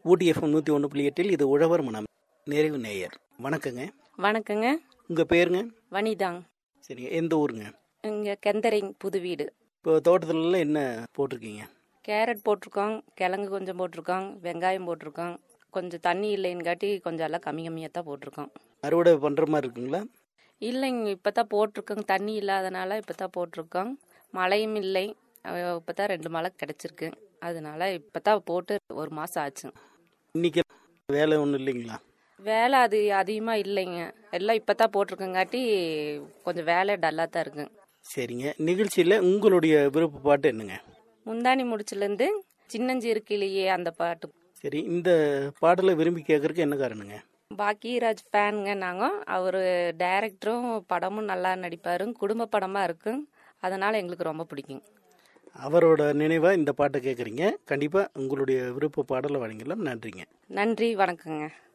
ஊட்டி FM நூற்றி ஒன்று புள்ளி எட்டில் இது உழவர் மனம் நிறைவு நேயர் வணக்கங்க வணக்கங்க உங்கள் பேருங்க வனிதாங் சரிங்க எந்த ஊருங்க இங்கே கெந்தரிங் புது வீடு இப்போ தோட்டத்துலலாம் என்ன போட்டிருக்கீங்க கேரட் போட்டிருக்கோம் கிழங்கு கொஞ்சம் போட்டிருக்கோம் வெங்காயம் போட்டிருக்கோம் கொஞ்சம் தண்ணி இல்லைன்னுகாட்டி கொஞ்சம் எல்லாம் கம்மி கம்மியாக தான் போட்டிருக்கோம் அறுவடை பண்ணுற மாதிரி இருக்குங்களா இல்லைங்க இப்போ தான் போட்டிருக்கோங்க தண்ணி இல்லாதனால இப்போ தான் போட்டிருக்கோம் மழையும் இல்லை இப்போ தான் ரெண்டு மழை கிடச்சிருக்கு அதனால இப்போ தான் போட்டு ஒரு மாதம் ஆச்சு இன்னைக்கு வேலை ஒன்றும் இல்லைங்களா வேலை அது அதிகமாக இல்லைங்க எல்லாம் இப்போ தான் போட்டிருக்கங்காட்டி கொஞ்சம் வேலை டல்லாக தான் இருக்குங்க சரிங்க நிகழ்ச்சியில் உங்களுடைய விருப்ப பாட்டு என்னங்க முந்தானி முடிச்சுலேருந்து சின்னஞ்சிறு கிளியே அந்த பாட்டு சரி இந்த பாடலை விரும்பி கேட்கறதுக்கு என்ன காரணங்க பாக்கியராஜ் ஃபேனுங்க நாங்கள் அவர் டைரக்டரும் படமும் நல்லா நடிப்பார் குடும்ப படமாக இருக்கும் அதனால் எங்களுக்கு ரொம்ப பிடிக்கும் அவரோட நினைவாக இந்த பாட்டை கேட்குறீங்க கண்டிப்பாக உங்களுடைய விருப்ப பாடலை வழங்கலாம் நன்றிங்க நன்றி வணக்கங்க